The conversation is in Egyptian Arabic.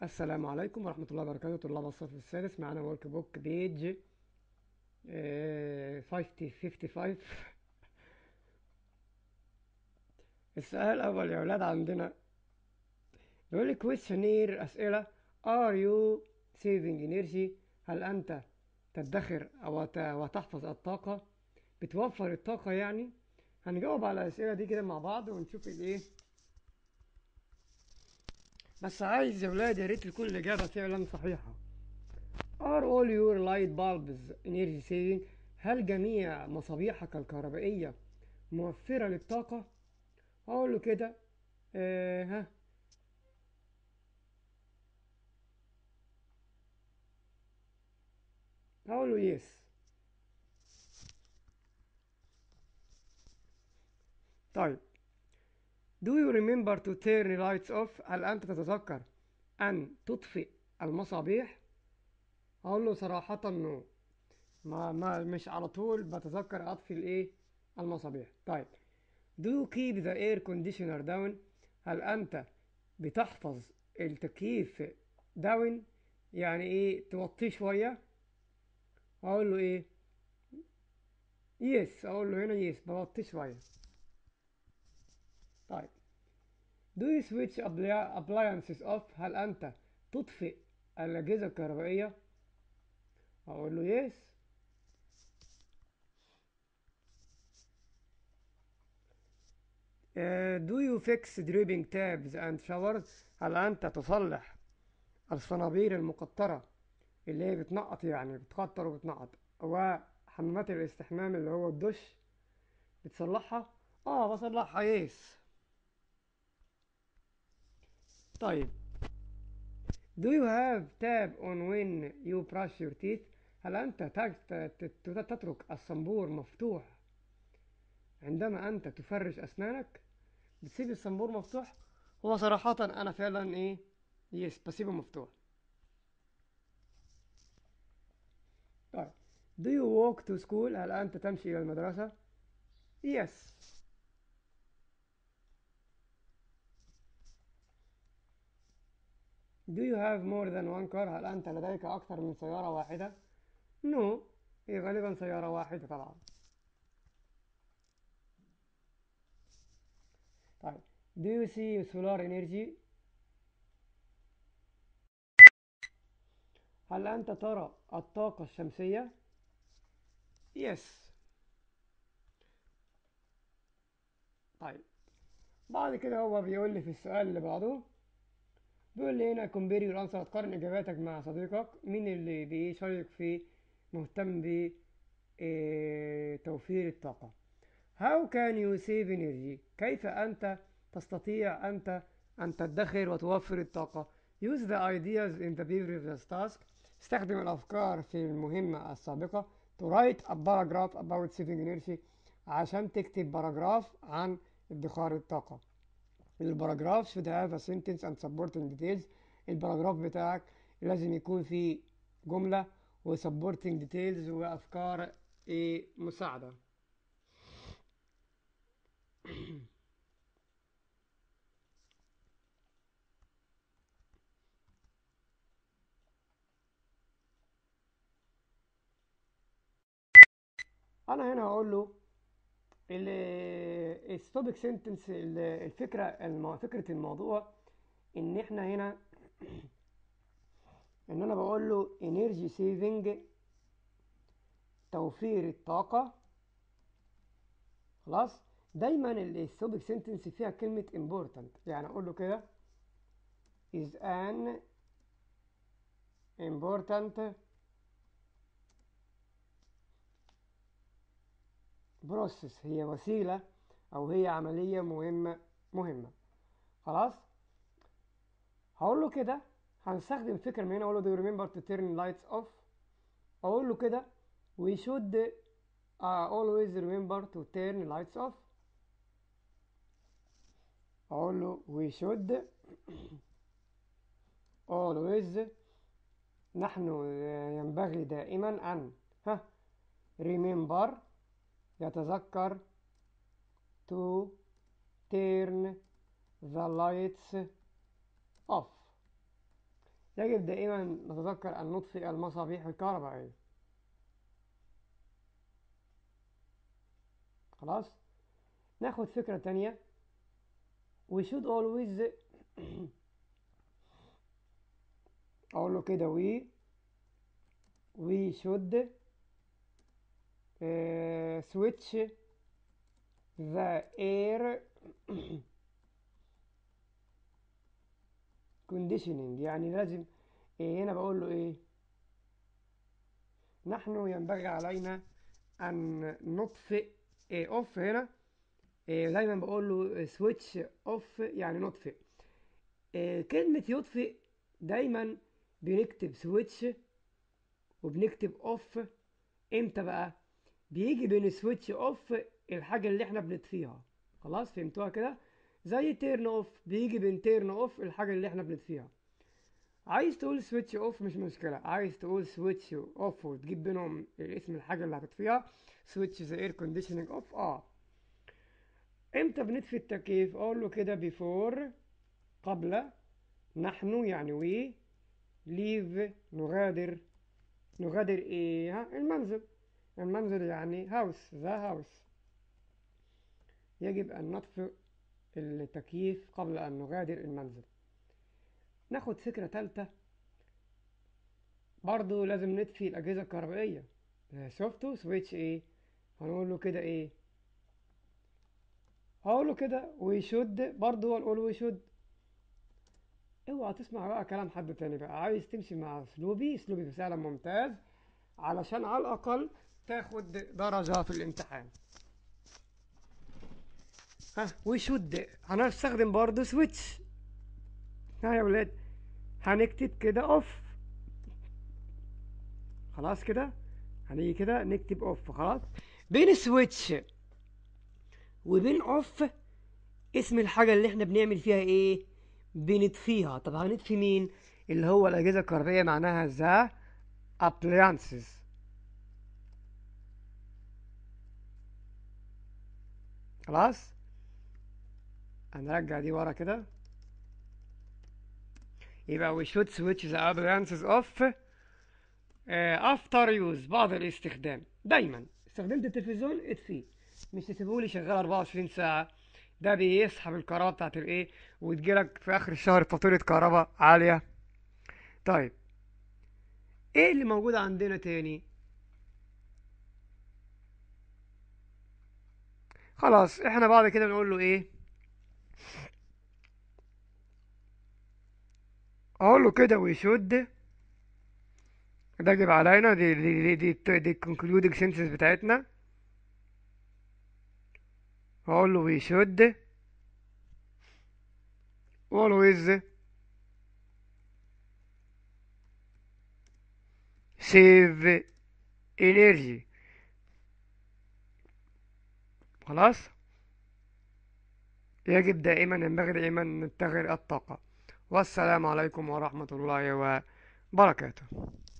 السلام عليكم ورحمة الله وبركاته طلاب الصف السادس معانا ورك بوك بيج آه، 55 السؤال الأول يا أولاد عندنا بيقول لي questionnaire أسئلة are you saving energy هل أنت تدخر أو ت- وتحفظ الطاقة بتوفر الطاقة يعني هنجاوب على الأسئلة دي كده مع بعض ونشوف الإيه بس عايز يا ولاد يا ريت تكون الإجابة فعلا صحيحة Are all your light bulbs energy saving هل جميع مصابيحك الكهربائية موفرة للطاقة؟ أقول له كده آه ها أقول له yes طيب Do you remember to turn lights off؟ هل أنت تتذكر أن تطفئ المصابيح؟ أقول له صراحة نو ما, ما مش على طول بتذكر أطفي الإيه؟ المصابيح طيب Do you keep the air conditioner down؟ هل أنت بتحفظ التكييف داون يعني إيه توطيه شوية؟ أقول له إيه؟ يس أقول له هنا يس بوطيه شوية طيب Do you switch appli- appliances off؟ هل أنت تطفئ الأجهزة الكهربائية؟ أقول له يس Uh, do you fix dripping taps and showers؟ هل أنت تصلح الصنابير المقطرة اللي هي بتنقط يعني بتقطر وبتنقط وحمامات الاستحمام اللي هو الدش بتصلحها؟ اه بصلحها يس طيب Do you have tab on when you brush your teeth؟ هل أنت تج- ت- ت- تترك الصنبور مفتوح عندما أنت تفرش أسنانك؟ بتسيب الصنبور مفتوح؟ هو صراحة أنا فعلا إيه؟ يس بسيبه مفتوح. طيب Do you walk to school؟ هل أنت تمشي إلى المدرسة؟ Yes. Do you have more than one car؟ هل أنت لديك أكثر من سيارة واحدة؟ No. هي غالبا سيارة واحدة طبعا. طيب Do you see solar energy؟ هل أنت ترى الطاقة الشمسية؟ Yes. طيب بعد كده هو بيقول لي في السؤال اللي بعده بيقول لي هنا compare your answer تقارن إجاباتك مع صديقك مين اللي بيشارك في مهتم ب إيه، توفير الطاقة How can you save energy كيف أنت تستطيع أنت أن تدخر وتوفر الطاقة Use the ideas in the previous task استخدم الأفكار في المهمة السابقة to write a paragraph about saving energy عشان تكتب باراجراف عن ادخار الطاقة الباراجراف should have a sentence and supporting details الباراجراف بتاعك لازم يكون فيه جملة و supporting details وأفكار إيه مساعدة أنا هنا هقول له الستوبك سنتنس الفكرة المو... فكرة الموضوع إن إحنا هنا إن أنا بقول له energy saving توفير الطاقة خلاص دايما الستوبك سنتنس فيها كلمة important يعني أقول له كده is an important process هي وسيلة أو هي عملية مهمة مهمة خلاص هقول له كده هنستخدم فكرة من هنا أقول له do you remember to turn lights off أقول له كده we should uh, always remember to turn lights off أقول له we should always نحن ينبغي دائما أن ها remember يتذكر to turn the lights off يجب دائما نتذكر أن نطفئ المصابيح الكهربائية خلاص ناخد فكرة تانية we should always أقول له كده we we should uh, switch the air conditioning يعني لازم إيه هنا بقول له ايه نحن ينبغي علينا ان نطفئ إيه اوف هنا إيه دايما بقول له سويتش اوف يعني نطفئ إيه كلمة يطفئ دايما بنكتب سويتش وبنكتب اوف امتى بقى بيجي بين سويتش اوف الحاجة اللي احنا بنطفيها خلاص فهمتوها كده زي تيرن اوف بيجي بين تيرن اوف الحاجة اللي احنا بنطفيها عايز تقول سويتش اوف مش مشكلة عايز تقول سويتش اوف وتجيب بينهم اسم الحاجة اللي هتطفيها سويتش ذا اير كونديشننج اوف اه امتى بنطفي التكييف اقول له كده بيفور قبل نحن يعني وي ليف نغادر نغادر ايه ها المنزل المنزل يعني هاوس ذا هاوس يجب ان نطفئ التكييف قبل ان نغادر المنزل ناخد فكرة تالتة برضو لازم نطفي الأجهزة الكهربائية شفتوا سويتش ايه هنقول له كده ايه هقول له كده ويشد برضو هنقول ويشد اوعى تسمع بقى كلام حد تاني بقى عايز تمشي مع اسلوبي اسلوبي فعلا ممتاز علشان على الاقل تاخد درجة في الامتحان ها ويشد هنستخدم برضو سويتش ها يا ولاد هنكتب كده اوف خلاص كده هنيجي كده نكتب اوف خلاص بين سويتش وبين اوف اسم الحاجة اللي احنا بنعمل فيها ايه بنطفيها طب هنطفي مين اللي هو الأجهزة الكهربائية معناها ذا appliances خلاص هنرجع دي ورا كده يبقى we should switch the appliances off uh, after use بعد الاستخدام دايما استخدمت التلفزيون اطفيه مش تسيبهولي شغال 24 ساعة ده بيسحب الكهرباء بتاعت الايه وتجيلك في اخر الشهر فاتورة كهرباء عالية طيب ايه اللي موجود عندنا تاني خلاص احنا بعد كده بنقول له ايه اقول له كده ويشد ده يجب علينا دي دي دي دي, دي concluding sentence بتاعتنا اقول له ويشد always save energy خلاص يجب دائما ينبغي دائما نتغير الطاقة والسلام عليكم ورحمة الله وبركاته